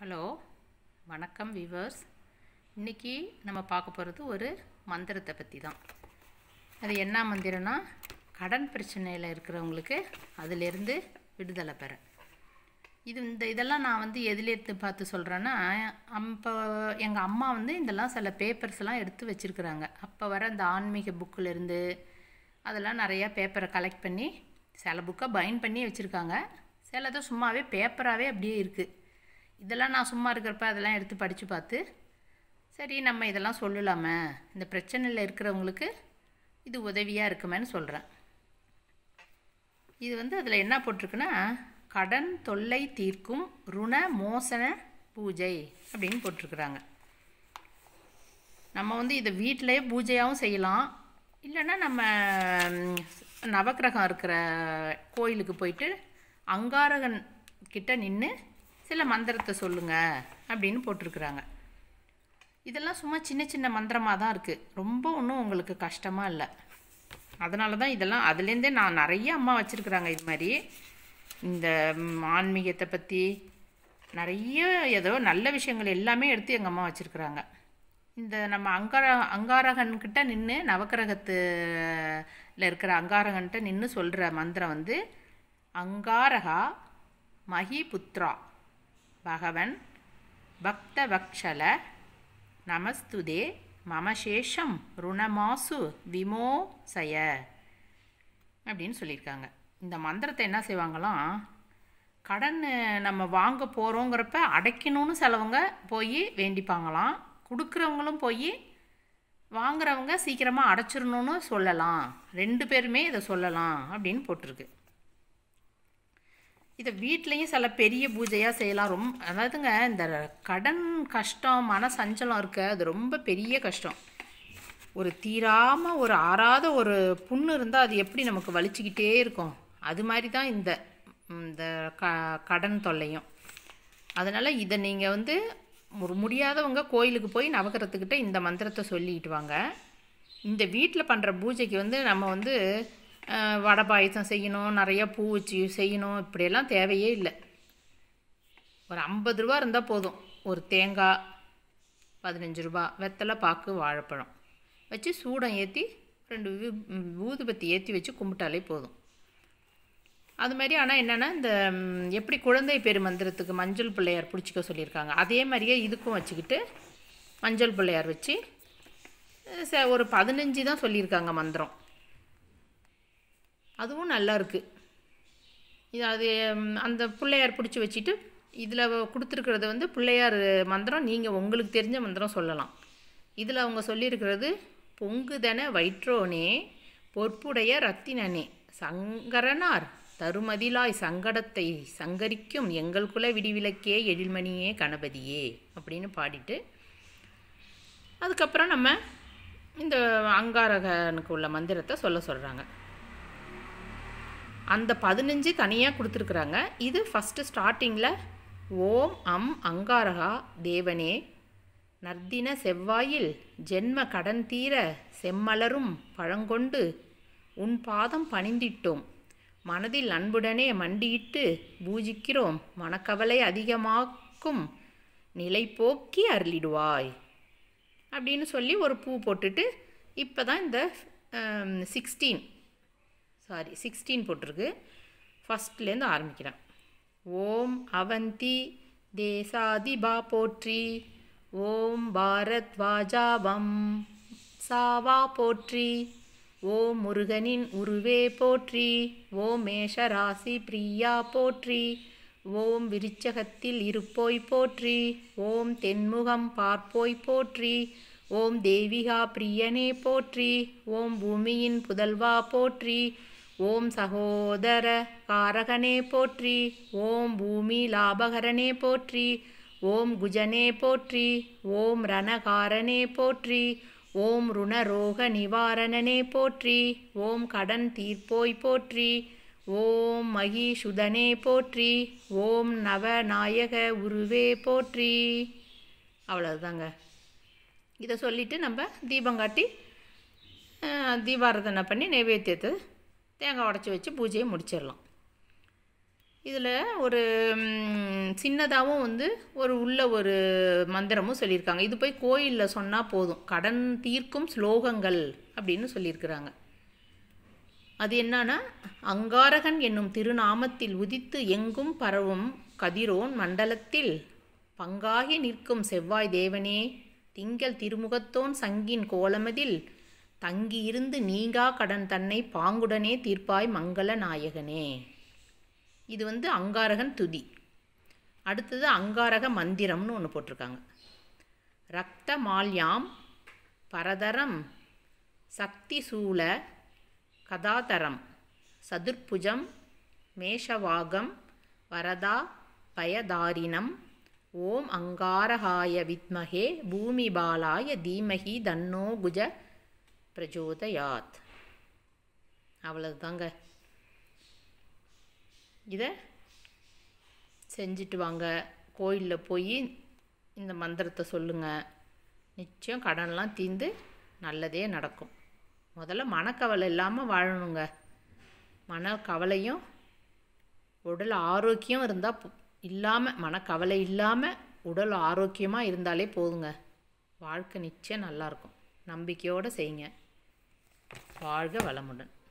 hello வணக்கம் viewers இன்றைக்கி நம்ம பார்க்க போகிறது ஒரு மந்திரத்தை பற்றி தான் அது என்ன மந்திரம்னா கடன் பிரச்சனையில் இருக்கிறவங்களுக்கு அதிலிருந்து விடுதலை பெற இது இந்த இதெல்லாம் நான் வந்து எதில் எடுத்து பார்த்து சொல்கிறேன்னா அப்போ எங்கள் அம்மா வந்து இதெல்லாம் சில பேப்பர்ஸ்லாம் எடுத்து வச்சுருக்குறாங்க அப்போ வர அந்த ஆன்மீக புக்கில் இருந்து அதெல்லாம் நிறையா பேப்பரை கலெக்ட் பண்ணி சில புக்கை பைண்ட் பண்ணி வச்சுருக்காங்க சிலது சும்மாவே பேப்பராகவே அப்படியே இருக்குது இதெல்லாம் நான் சும்மா இருக்கிறப்ப அதெல்லாம் எடுத்து படித்து பார்த்து சரி நம்ம இதெல்லாம் சொல்லலாமே இந்த பிரச்சனையில் இருக்கிறவங்களுக்கு இது உதவியாக இருக்குமேன்னு சொல்கிறேன் இது வந்து அதில் என்ன போட்டிருக்குன்னா கடன் தொல்லை தீர்க்கும் ருண மோசன பூஜை அப்படின்னு போட்டிருக்குறாங்க நம்ம வந்து இதை வீட்டிலே பூஜையாகவும் செய்யலாம் இல்லைன்னா நம்ம ம், நவக்கிரகம் இருக்கிற கோயிலுக்கு போயிட்டு அங்காரகன் கிட்ட நின்று சில மந்திரத்தை சொல்லுங்க அப்படின்னு போட்டிருக்குறாங்க இதெல்லாம் சும்மா சின்ன சின்ன மந்திரமாக தான் இருக்குது ரொம்ப ஒன்றும் உங்களுக்கு கஷ்டமாக இல்லை அதனால தான் இதெல்லாம் அதுலேருந்தே நான் நிறைய அம்மா வச்சுருக்குறாங்க இது மாதிரி இந்த ம், ஆன்மீகத்தை பற்றி நிறைய ஏதோ நல்ல விஷயங்கள் எல்லாமே எடுத்து எங்கள் அம்மா வச்சுருக்குறாங்க இந்த நம்ம அங்கார அங்காரகன்கிட்ட நின்று நவக்கிரகத்தில் இருக்கிற அங்காரகன்கிட்ட நின்று சொல்கிற மந்திரம் வந்து அங்காரகா மகிபுத்ரா பகவன் பக்தவக்ஷல நமஸ்துதே மமசேஷம் ருணமாசு விமோசய அப்படின்னு சொல்லியிருக்காங்க இந்த மந்திரத்தை என்ன செய்வாங்களாம் கடன் நம்ம வாங்க போகிறோங்கிறப்ப அடைக்கணும்னு சிலவங்க போய் வேண்டிப்பாங்களாம் கொடுக்குறவங்களும் போய் வாங்குறவங்க சீக்கிரமாக அடைச்சிடணும்னு சொல்லலாம் ரெண்டு பேருமே இதை சொல்லலாம் அப்படின்னு போட்டிருக்கு இதை வீட்லேயும் சில பெரிய பூஜையாக செய்யலாம் ரொம்ப அதாவதுங்க இந்த கடன் கஷ்டம் மன சஞ்சலம் இருக்க அது ரொம்ப பெரிய கஷ்டம் ஒரு தீராமல் ஒரு ஆறாத ஒரு புண்ணு இருந்தால் அது எப்படி நமக்கு வலிச்சுக்கிட்டே இருக்கும் அது மாதிரி தான் இந்த இந்த க கடன் தொல்லையும் அதனால் இதை நீங்கள் வந்து ஒரு முடியாதவங்க கோயிலுக்கு போய் நவக்கிரத்துக்கிட்ட இந்த மந்திரத்தை சொல்லிட்டு வாங்க இந்த வீட்டில் பண்ணுற பூஜைக்கு வந்து நம்ம வந்து அஹ், வடை பாயசம் செய்யணும் நிறைய பூ வச்சு செய்யணும் இப்படியெல்லாம் தேவையே இல்லை ஒரு ஐம்பது ரூபா இருந்தால் போதும் ஒரு தேங்காய் பதினஞ்சு ரூபா வெத்தலை பாக்கு வாழைப்பழம் வச்சு சூடம் ஏற்றி ரெண்டு ஊ- ம், ஊதுபத்தி ஏற்றி வச்சு கும்பிட்டாலே போதும் அது மாதிரி ஆனால் என்னென்னா இந்த ம், எப்படி குழந்தை பேர் மந்திரத்துக்கு மஞ்சள் பிள்ளையார் பிடிச்சிக்க சொல்லியிருக்காங்க அதே மாதிரியே இதுக்கும் வச்சுக்கிட்டு மஞ்சள் பிள்ளையார் வச்சு அஹ், ச- ஒரு பதினஞ்சு தான் சொல்லியிருக்காங்க மந்திரம் அதுவும் நல்லா இருக்குது இது அது ம், அந்த பிள்ளையார் பிடிச்சி வச்சுட்டு இதில் கொடுத்துருக்கிறது வந்து பிள்ளையார் மந்திரம் நீங்கள் உங்களுக்கு தெரிஞ்ச மந்திரம் சொல்லலாம் இதில் அவங்க சொல்லியிருக்கிறது பொங்குதன வயிற்றோனே பொற்புடைய ரத்தினனே சங்கரனார் தருமதிலாய் சங்கடத்தை சங்கரிக்கும் எங்கள் குல விடிவிலக்கே எழில்மணியே கணபதியே அப்படின்னு பாடிட்டு அதுக்கப்புறம் நம்ம இந்த அங்காரகனுக்கு உள்ள மந்திரத்தை சொல்ல சொல்கிறாங்க அந்த பதினஞ்சு தனியாக கொடுத்துருக்குறாங்க இது ஃபஸ்ட்டு ஸ்டார்டிங்கில் ஓம் அம் அங்காரகா தேவனே நர்தின செவ்வாயில் ஜென்ம கடன் தீர செம்மலரும் பழங்கொண்டு உன் பாதம் பணிந்திட்டோம் மனதில் அன்புடனே மண்டியிட்டு பூஜிக்கிறோம் மனக்கவலை அதிகமாக்கும் நிலை போக்கி அருளிடுவாய் அப்படின்னு சொல்லி ஒரு பூ போட்டுட்டு இப்போ தான் இந்த சிக்ஸ்டீன் சாரி சிக்ஸ்டீன் போட்டிருக்கு ஃபஸ்ட்லேருந்து ஆரம்பிக்கிறேன் ஓம் அவந்தி தேசாதிபா போற்றி ஓம் பாரத் வாஜாவம் சாவா போற்றி ஓம் முருகனின் உருவே போற்றி ஓம் மேஷராசி பிரியா போற்றி ஓம் விருச்சகத்தில் இருப்போய் போற்றி ஓம் தென்முகம் பார்ப்போய் போற்றி ஓம் தேவிகா பிரியனே போற்றி ஓம் பூமியின் புதல்வா போற்றி ஓம் சகோதர காரகனே போற்றி ஓம் பூமி லாபகரனே போற்றி ஓம் குஜனே போற்றி ஓம் ரணகாரனே போற்றி ஓம் ருணரோக நிவாரணனே போற்றி ஓம் கடன் தீர்ப்போய் போற்றி ஓம் மகிஷுதனே போற்றி ஓம் நவநாயக உருவே போற்றி அவ்வளவுதாங்க இதை சொல்லிவிட்டு நம்ம தீபம் காட்டி அஹ், தீபாராதனை பண்ணி நைவேத்தியத்தை தேங்காய் உடச்சி வச்சு பூஜையை முடிச்சிடலாம் இதில் ஒரு ம், சின்னதாகவும் வந்து ஒரு உள்ள ஒரு மந்திரமும் சொல்லியிருக்காங்க இது போய் கோயிலில் சொன்னால் போதும் கடன் தீர்க்கும் ஸ்லோகங்கள் அப்படின்னு சொல்லியிருக்கிறாங்க அது என்னன்னா அங்காரகன் என்னும் திருநாமத்தில் உதித்து எங்கும் பரவும் கதிரோன் மண்டலத்தில் பங்காகி நிற்கும் செவ்வாய் தேவனே திங்கள் திருமுகத்தோன் சங்கின் கோலமதில் தங்கியிருந்து நீங்கா கடன் தன்னை பாங்குடனே தீர்ப்பாய் மங்கள நாயகனே இது வந்து அங்காரகன் துதி அடுத்தது அங்காரக மந்திரம்னு ஒன்று போட்டிருக்காங்க ரக்த மால்யாம் பரதரம் சக்தி சூல கதாதரம் சதுர்புஜம் மேஷவாகம் வரதா பயதாரினம் ஓம் அங்காரகாய வித்மகே பூமிபாலாய தீமகி தன்னோ குஜ பிரஜோதயாத் அவ்வளவுதாங்க இதை செஞ்சுட்டு வாங்க கோயிலில் போய் இந்த மந்திரத்தை சொல்லுங்கள் நிச்சயம் கடன்லாம் தீர்ந்து நல்லதே நடக்கும் முதல்ல மனக்கவலை இல்லாமல் வாழணுங்க மனக்கவலையும் உடல் ஆரோக்கியம் இருந்தால் இல்லாமல் மனக்கவலை இல்லாமல் உடல் ஆரோக்கியமாக இருந்தாலே போதுங்க வாழ்க்கை நிச்சயம் நல்லாயிருக்கும் நம்பிக்கையோடு செய்யுங்க வாழ்க வளமுடன்